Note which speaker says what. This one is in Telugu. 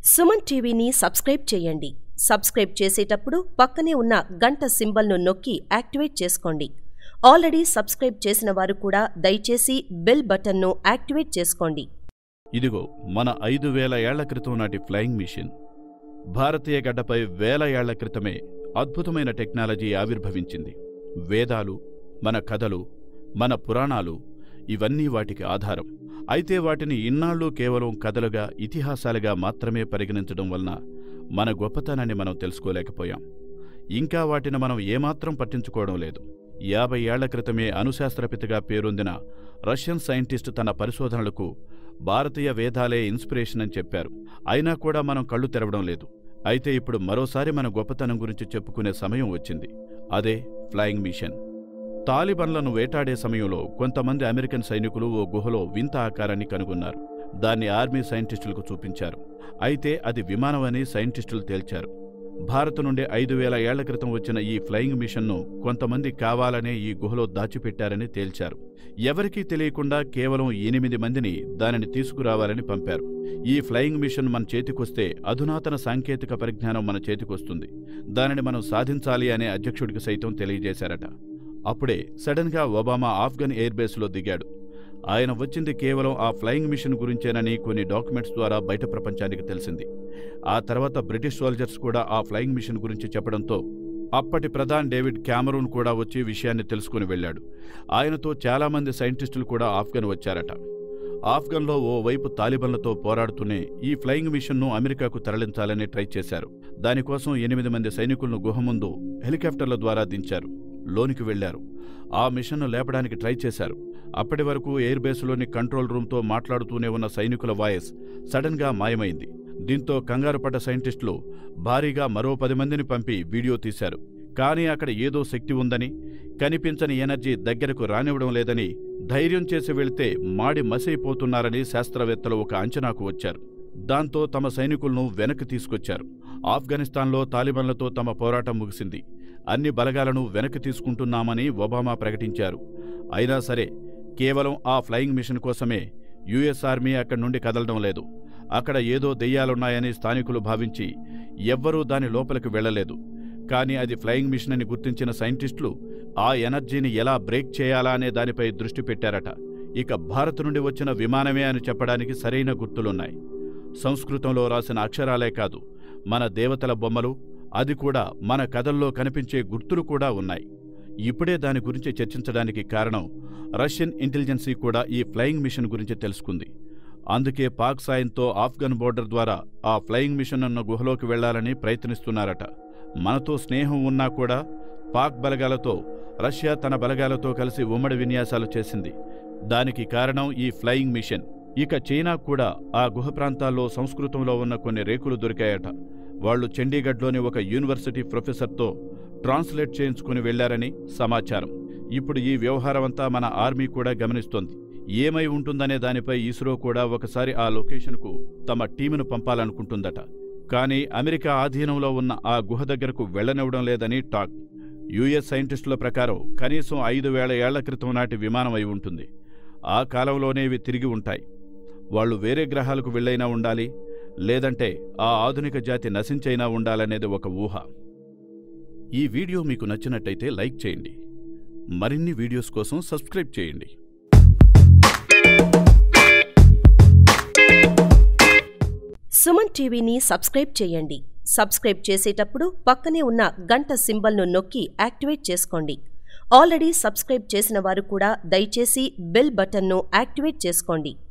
Speaker 1: సుమన్ టీవీని సబ్స్క్రైబ్ చేయండి సబ్స్క్రైబ్ చేసేటప్పుడు పక్కనే ఉన్న గంట సింబల్ను నొక్కి యాక్టివేట్ చేసుకోండి ఆల్రెడీ సబ్స్క్రైబ్ చేసిన వారు కూడా దయచేసి బెల్ బటన్ను యాక్టివేట్ చేసుకోండి
Speaker 2: ఇదిగో మన ఐదు వేల ఏళ్ల క్రితం నాటి ఫ్లయింగ్ మిషన్ భారతీయ గడ్డపై వేల ఏళ్ల క్రితమే అద్భుతమైన టెక్నాలజీ ఆవిర్భవించింది వేదాలు మన కథలు మన పురాణాలు ఇవన్నీ వాటికి ఆధారం అయితే వాటిని ఇన్నాళ్ళు కేవలం కథలుగా ఇతిహాసాలుగా మాత్రమే పరిగణించడం వలన మన గొప్పతనాన్ని మనం తెలుసుకోలేకపోయాం ఇంకా వాటిని మనం ఏమాత్రం పట్టించుకోవడం లేదు యాభై ఏళ్ల క్రితమే అణుశాస్త్రపితగా పేరొందిన రష్యన్ సైంటిస్టు తన పరిశోధనలకు భారతీయ వేదాలే ఇన్స్పిరేషన్ అని చెప్పారు అయినా కూడా మనం కళ్ళు తెరవడం లేదు అయితే ఇప్పుడు మరోసారి మన గొప్పతనం గురించి చెప్పుకునే సమయం వచ్చింది అదే ఫ్లయింగ్ మిషన్ తాలిబన్లను వేటాడే సమయంలో కొంతమంది అమెరికన్ సైనికులు ఓ గుహలో వింత ఆకారాన్ని కనుగొన్నారు దాన్ని ఆర్మీ సైంటిస్టులకు చూపించారు అయితే అది విమానమని సైంటిస్టులు తేల్చారు భారత్ నుండి ఐదు వేల ఏళ్ల క్రితం వచ్చిన ఈ ఫ్లయింగ్ మిషన్ను కొంతమంది కావాలనే ఈ గుహలో దాచిపెట్టారని తేల్చారు ఎవరికీ తెలియకుండా కేవలం ఎనిమిది మందిని దానిని తీసుకురావాలని పంపారు ఈ ఫ్లయింగ్ మిషన్ మన చేతికొస్తే అధునాతన సాంకేతిక పరిజ్ఞానం మన చేతికొస్తుంది దానిని మనం సాధించాలి అనే అధ్యక్షుడికి సైతం తెలియజేశారట అప్పుడే సడన్గా ఒబామా ఆఫ్ఘన్ ఎయిర్బేస్లో దిగాడు ఆయన వచ్చింది కేవలం ఆ ఫ్లయింగ్ మిషన్ గురించేనని కొన్ని డాక్యుమెంట్స్ ద్వారా బయట ప్రపంచానికి తెలిసింది ఆ తర్వాత బ్రిటిష్ సోల్జర్స్ కూడా ఆ ఫ్లయింగ్ మిషన్ గురించి చెప్పడంతో అప్పటి ప్రధాని డేవిడ్ క్యామరూన్ కూడా వచ్చి విషయాన్ని తెలుసుకుని వెళ్ళాడు ఆయనతో చాలామంది సైంటిస్టులు కూడా ఆఫ్ఘన్ వచ్చారట ఆఫ్ఘన్లో ఓ వైపు తాలిబన్లతో పోరాడుతూనే ఈ ఫ్లయింగ్ మిషన్ను అమెరికాకు తరలించాలని ట్రై చేశారు దానికోసం ఎనిమిది మంది సైనికులను గుహ ముందు హెలికాప్టర్ల ద్వారా దించారు లోనికి వెళ్లారు ఆ మిషన్ను లేపడానికి ట్రై చేశారు అప్పటి వరకు ఎయిర్ బేస్లోని కంట్రోల్ రూమ్తో మాట్లాడుతూనే ఉన్న సైనికుల వాయిస్ సడన్గా మాయమైంది దీంతో కంగారు పడ్డ సైంటిస్టులు భారీగా మరో పది మందిని పంపి వీడియో తీశారు కానీ అక్కడ ఏదో శక్తి ఉందని కనిపించని ఎనర్జీ దగ్గరకు రానివ్వడం లేదని ధైర్యం చేసి వెళితే మాడి మసైపోతున్నారని శాస్త్రవేత్తలు ఒక అంచనాకు వచ్చారు దాంతో తమ సైనికులను వెనక్కి తీసుకొచ్చారు ఆఫ్ఘనిస్తాన్లో తాలిబన్లతో తమ పోరాటం ముగిసింది అన్ని బలగాలను వెనక్కి తీసుకుంటున్నామని ఒబామా ప్రకటించారు అయినా సరే కేవలం ఆ ఫ్లయింగ్ మిషన్ కోసమే యుఎస్ ఆర్మీ అక్కడి నుండి కదలడం లేదు అక్కడ ఏదో దెయ్యాలున్నాయని స్థానికులు భావించి ఎవ్వరూ దాని లోపలికి వెళ్లలేదు కానీ అది ఫ్లయింగ్ మిషన్ అని గుర్తించిన సైంటిస్టులు ఆ ఎనర్జీని ఎలా బ్రేక్ చేయాలా అనే దానిపై దృష్టి పెట్టారట ఇక భారత్ నుండి వచ్చిన విమానమే అని చెప్పడానికి సరైన గుర్తులున్నాయి సంస్కృతంలో రాసిన అక్షరాలే కాదు మన దేవతల బొమ్మలు అది కూడా మన కథల్లో కనిపించే గుర్తులు కూడా ఉన్నాయి ఇప్పుడే దాని గురించి చర్చించడానికి కారణం రష్యన్ ఇంటెలిజెన్సీ కూడా ఈ ఫ్లయింగ్ మిషన్ గురించి తెలుసుకుంది అందుకే పాక్ సాయంతో ఆఫ్ఘన్ బోర్డర్ ద్వారా ఆ ఫ్లయింగ్ మిషన్ ఉన్న గుహలోకి వెళ్లాలని ప్రయత్నిస్తున్నారట మనతో స్నేహం ఉన్నా కూడా పాక్ బలగాలతో రష్యా తన బలగాలతో కలిసి ఉమ్మడి విన్యాసాలు చేసింది దానికి కారణం ఈ ఫ్లయింగ్ మిషన్ ఇక చైనా కూడా ఆ గుహ ప్రాంతాల్లో సంస్కృతంలో ఉన్న కొన్ని రేకులు దొరికాయట వాళ్లు చండీగఢ్లోని ఒక యూనివర్సిటీ ప్రొఫెసర్తో ట్రాన్స్లేట్ చేయించుకుని వెళ్లారని సమాచారం ఇప్పుడు ఈ వ్యవహారమంతా మన ఆర్మీ కూడా గమనిస్తోంది ఏమై ఉంటుందనే దానిపై ఇస్రో కూడా ఒకసారి ఆ లొకేషన్కు తమ టీమును పంపాలనుకుంటుందట కానీ అమెరికా ఆధీనంలో ఉన్న ఆ గుహ దగ్గరకు వెళ్లనివ్వడం లేదని టాక్ యుఎస్ సైంటిస్టుల ప్రకారం కనీసం ఐదు వేల ఏళ్ల క్రితం నాటి విమానం అయి ఉంటుంది ఆ కాలంలోనే ఇవి తిరిగి ఉంటాయి వాళ్ళు వేరే గ్రహాలకు వెళ్ళైనా ఉండాలి లేదంటే ఆ ఆధునిక జాతి నశించైనా ఉండాలనేది ఒక ఊహ ఈ వీడియో మీకు నచ్చినట్టయితే లైక్ చేయండి మరిన్ని వీడియోస్ కోసం సబ్స్క్రైబ్ చేయండి
Speaker 1: సుమన్ టీవీని సబ్స్క్రైబ్ చేయండి సబ్స్క్రైబ్ చేసేటప్పుడు పక్కనే ఉన్న గంట సింబల్ను నొక్కి యాక్టివేట్ చేసుకోండి ఆల్రెడీ సబ్స్క్రైబ్ చేసిన వారు కూడా దయచేసి బెల్ బటన్ను యాక్టివేట్ చేసుకోండి